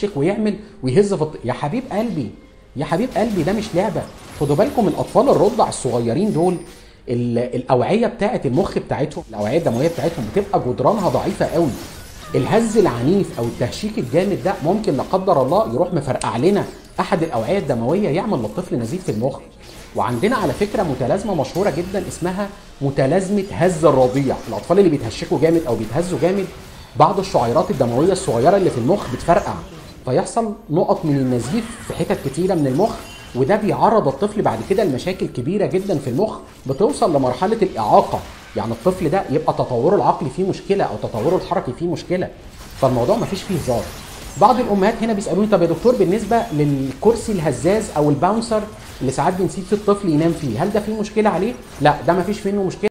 يهشك ويعمل ويهز في الط... يا حبيب قلبي يا حبيب قلبي ده مش لعبه خدوا بالكم الاطفال الرضع الصغيرين دول ال- الاوعيه بتاعه المخ بتاعتهم الاوعيه الدمويه بتاعتهم بتبقى جدرانها ضعيفه قوي الهز العنيف او التهشيك الجامد ده ممكن لا قدر الله يروح مفرقع لنا احد الاوعيه الدمويه يعمل للطفل نزيف في المخ وعندنا على فكره متلازمه مشهوره جدا اسمها متلازمه هز الرضيع الاطفال اللي بيتهشكوا جامد او بيتهزوا جامد بعض الشعيرات الدمويه الصغيره اللي في المخ بتفرقع فيحصل نقط من النزيف في حتت كتيره من المخ وده بيعرض الطفل بعد كده لمشاكل كبيره جدا في المخ بتوصل لمرحله الاعاقه يعني الطفل ده يبقى تطوره العقلي فيه مشكله او تطوره الحركي فيه مشكله فالموضوع مفيش فيه هزار بعض الامهات هنا بيسالوني طب يا دكتور بالنسبه للكرسي الهزاز او الباونسر اللي ساعات بنسيب فيه الطفل ينام فيه هل ده فيه مشكله عليه لا ده مفيش منه مشكله